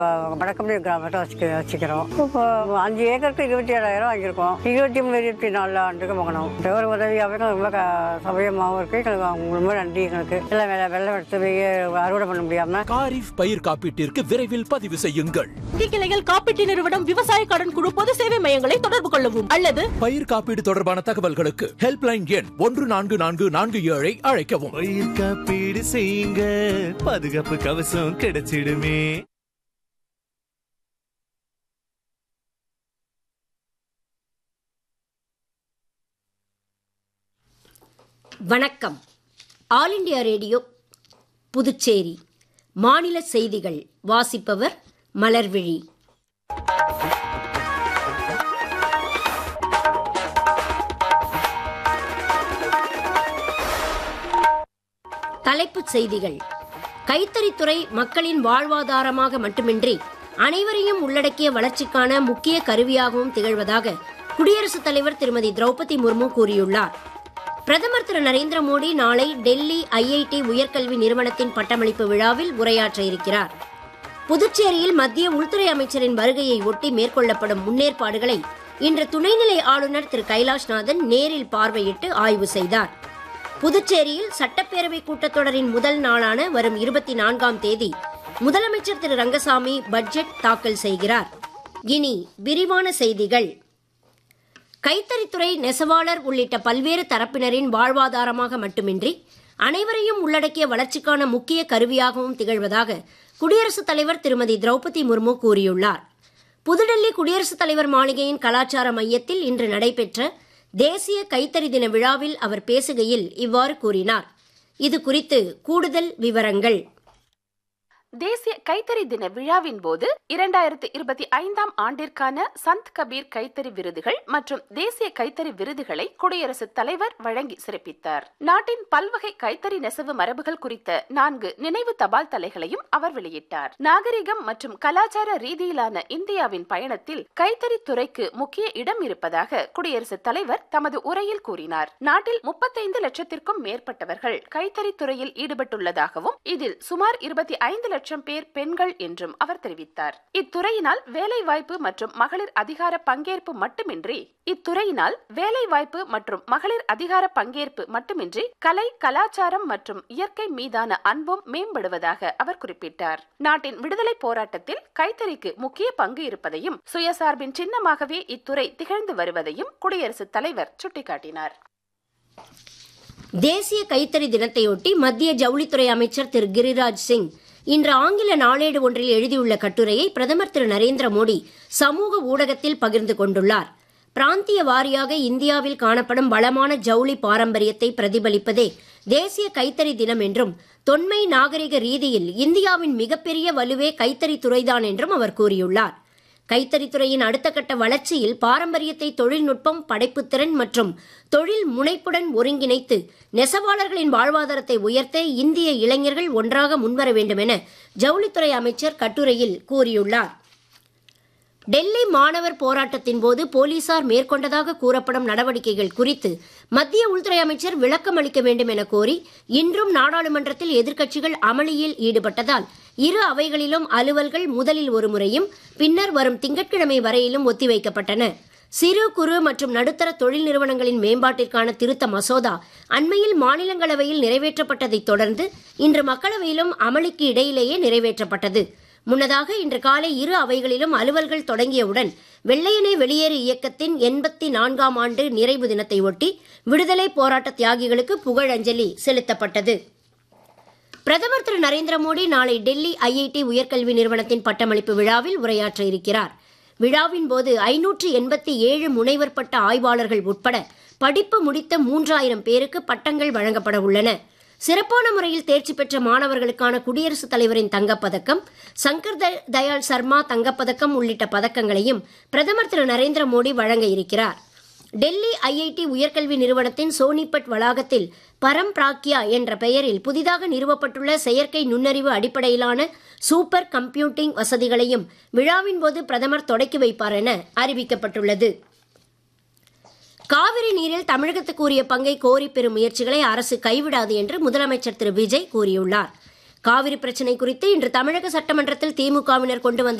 வடக்கம்பி கிராமத்தை வச்சுக்க வச்சுக்கிறோம் இப்போ அஞ்சு ஏக்கருக்கு இருபத்தி ஏழாயிரம் வாங்கியிருக்கோம் இருபத்தி மூணு இருபத்தி நாலு ஆண்டுக்கு வாங்கினோம் ஒரு உதவியாகவே எங்களுக்கு ரொம்ப க- சௌகரியமாகவும் இருக்கு எங்களுக்கு அவங்க ரொம்ப நன்றி எங்களுக்கு எல்லாம் வெள்ளை வெள்ளம் எடுத்து போய் அறுவடை பண்ண முடியாம காரிஃப் பயிர் காப்பீட்டிற்கு விரைவில் பதிவு செய்யுங்கள் வங்கி கிளைகள் காப்பீட்டு நிறுவனம் விவசாய கடன் குழு பொது சேவை மையங்களை தொடர்பு கொள்ளவும் அல்லது பயிர் காப்பீடு தொடர்பான தகவல்களுக்கு ஹெல்ப்லைன் எண் ஒன்று நான்கு நான்கு நான்கு ஏழை அழைக்கவும் பயிர் காப்பீடு செய்யுங்க பாதுகாப்பு கவசம் கிடைச்சிடுமே வணக்கம் ஆல் இண்டியா ரேடியோ புதுச்சேரி மாநில செய்திகள் வாசிப்பவர் மலர்விழி தலைப்புச் செய்திகள் கைத்தறித்துறை மக்களின் வாழ்வாதாரமாக மட்டுமின்றி அனைவரையும் உள்ளடக்கிய வளர்ச்சிக்கான முக்கிய கருவியாகவும் திகழ்வதாக குடியரசுத் தலைவர் திருமதி திரௌபதி முர்மு கூறியுள்ளார் பிரதமர் திரு நரேந்திர மோடி நாளை டெல்லி ஐஐடி உயர்கல்வி நிறுவனத்தின் பட்டமளிப்பு விழாவில் உரையாற்ற இருக்கிறார் புதுச்சேரியில் மத்திய உள்துறை அமைச்சரின் வருகையை ஒட்டி மேற்கொள்ளப்படும் முன்னேற்பாடுகளை இன்று துணைநிலை ஆளுநர் திரு கைலாஷ்நாதன் நேரில் பார்வையிட்டு ஆய்வு செய்தார் புதுச்சேரியில் சட்டப்பேரவை கூட்டத்தொடரின் முதல் நாளான வரும் இருபத்தி நான்காம் தேதி முதலமைச்சர் திரு ரங்கசாமி பட்ஜெட் தாக்கல் செய்கிறார் இனி விரிவான செய்திகள் கைத்தறித்துறை நெசவாளர் உள்ளிட்ட பல்வேறு தரப்பினரின் வாழ்வாதாரமாக மட்டுமின்றி அனைவரையும் உள்ளடக்கிய வளர்ச்சிக்கான முக்கிய கருவியாகவும் திகழ்வதாக குடியரசுத் தலைவர் திருமதி திரௌபதி முர்மு கூறியுள்ளார் புதுடெல்லி குடியரசுத் தலைவர் மாளிகையின் கலாச்சார மையத்தில் இன்று நடைபெற்ற தேசிய கைத்தறி தின விழாவில் அவர் பேசுகையில் இவ்வாறு கூறினார் இது குறித்து கூடுதல் விவரங்கள் தேசிய கைத்தறி தின விழாவின் போது இரண்டாயிரத்தி இருபத்தி ஐந்தாம் ஆண்டிற்கான சந்த் கபீர் கைத்தறி விருதுகள் மற்றும் தேசிய கைத்தறி விருதுகளை குடியரசுத் தலைவர் வழங்கி சிறப்பித்தார் நாட்டின் பல்வகை கைத்தறி நெசவு மரபுகள் குறித்த நான்கு நினைவு தபால் தலைகளையும் அவர் வெளியிட்டார் நாகரிகம் மற்றும் கலாச்சார ரீதியிலான இந்தியாவின் பயணத்தில் கைத்தறி துறைக்கு முக்கிய இடம் இருப்பதாக குடியரசுத் தலைவர் தமது உரையில் கூறினார் நாட்டில் முப்பத்தைந்து லட்சத்திற்கும் மேற்பட்டவர்கள் கைத்தறி துறையில் ஈடுபட்டுள்ளதாகவும் இதில் சுமார் இருபத்தி ஐந்து லட்சம் பேர் பெண்கள் என்றும் அவர் தெரிவித்தார் இத்துறையினால் வேலை வாய்ப்பு மற்றும் மகளிர் அதிகார பங்கேற்பு மட்டுமின்றி இத்துறையினால் வேலை வாய்ப்பு மற்றும் மகளிர் அதிகார பங்கேற்பு மட்டுமின்றி கலை கலாச்சாரம் மற்றும் இயற்கை மீதான அன்பும் மேம்படுவதாக அவர் குறிப்பிட்டார் நாட்டின் விடுதலை போராட்டத்தில் கைத்தறிக்கு முக்கிய பங்கு இருப்பதையும் சுயசார்பின் சின்னமாகவே இத்துறை திகழ்ந்து வருவதையும் குடியரசுத் தலைவர் சுட்டிக்காட்டினார் தேசிய கைத்தறி தினத்தையொட்டி மத்திய ஜவுளித்துறை அமைச்சர் திரு கிரிராஜ் சிங் இன்று ஆங்கில நாளேடு ஒன்றில் எழுதியுள்ள கட்டுரையை பிரதமர் திரு நரேந்திர மோடி சமூக ஊடகத்தில் பகிர்ந்து கொண்டுள்ளார் பிராந்திய வாரியாக இந்தியாவில் காணப்படும் வளமான ஜவுளி பாரம்பரியத்தை பிரதிபலிப்பதே தேசிய கைத்தறி தினம் என்றும் தொன்மை நாகரிக ரீதியில் இந்தியாவின் மிகப்பெரிய வலுவே கைத்தறி துறைதான் என்றும் அவர் கூறியுள்ளார் கைத்தறித்துறையின் அடுத்த கட்ட வளர்ச்சியில் பாரம்பரியத்தை தொழில்நுட்பம் படைப்புத்திறன் மற்றும் தொழில் முனைப்புடன் ஒருங்கிணைத்து நெசவாளர்களின் வாழ்வாதாரத்தை உயர்த்த இந்திய இளைஞர்கள் ஒன்றாக முன்வர வேண்டும் என ஜவுளித்துறை அமைச்சர் கட்டுரையில் கூறியுள்ளார் டெல்லி மாணவர் போராட்டத்தின் போது போலீசார் மேற்கொண்டதாக கூறப்படும் நடவடிக்கைகள் குறித்து மத்திய உள்துறை அமைச்சர் விளக்கம் அளிக்க வேண்டும் என கோரி இன்றும் நாடாளுமன்றத்தில் எதிர்க்கட்சிகள் அமளியில் ஈடுபட்டதால் இரு அவைகளிலும் அலுவல்கள் முதலில் ஒரு முறையும் பின்னர் வரும் திங்கட்கிழமை வரையிலும் ஒத்திவைக்கப்பட்டன சிறு குறு மற்றும் நடுத்தர தொழில் நிறுவனங்களின் மேம்பாட்டிற்கான திருத்த மசோதா அண்மையில் மாநிலங்களவையில் நிறைவேற்றப்பட்டதைத் தொடர்ந்து இன்று மக்களவையிலும் அமளிக்கு இடையிலேயே நிறைவேற்றப்பட்டது முன்னதாக இன்று காலை இரு அவைகளிலும் அலுவல்கள் தொடங்கியவுடன் வெள்ளையனே வெளியேறு இயக்கத்தின் எண்பத்தி நான்காம் ஆண்டு நிறைவு தினத்தை ஒட்டி விடுதலை போராட்ட தியாகிகளுக்கு புகழஞ்சலி செலுத்தப்பட்டது பிரதமர் திரு நரேந்திர மோடி நாளை டெல்லி ஐஐடி உயர்கல்வி நிறுவனத்தின் பட்டமளிப்பு விழாவில் உரையாற்ற இருக்கிறார் விழாவின் போது ஐநூற்று எண்பத்தி ஏழு முனைவர் பட்ட ஆய்வாளர்கள் உட்பட படிப்பு முடித்த மூன்றாயிரம் பேருக்கு பட்டங்கள் வழங்கப்பட உள்ளன சிறப்பான முறையில் தேர்ச்சி பெற்ற மாணவர்களுக்கான குடியரசுத் தலைவரின் தங்கப்பதக்கம் சங்கர் த- தயாள் சர்மா தங்கப்பதக்கம் உள்ளிட்ட பதக்கங்களையும் பிரதமர் திரு நரேந்திர மோடி வழங்க இருக்கிறார் டெல்லி ஐஐடி உயர்கல்வி நிறுவனத்தின் சோனிபட் வளாகத்தில் பரம் பிராக்யா என்ற பெயரில் புதிதாக நிறுவப்பட்டுள்ள செயற்கை நுண்ணறிவு அடிப்படையிலான சூப்பர் கம்ப்யூட்டிங் வசதிகளையும் விழாவின் போது பிரதமர் தொடக்கி வைப்பார் என அறிவிக்கப்பட்டுள்ளது காவிரி நீரில் தமிழகத்துக்கு உரிய பங்கை கோரி பெறும் முயற்சிகளை அரசு கைவிடாது என்று முதலமைச்சர் திரு விஜய் கூறியுள்ளார் காவிரி பிரச்சினை குறித்து இன்று தமிழக சட்டமன்றத்தில் திமுகவினர் கொண்டு வந்த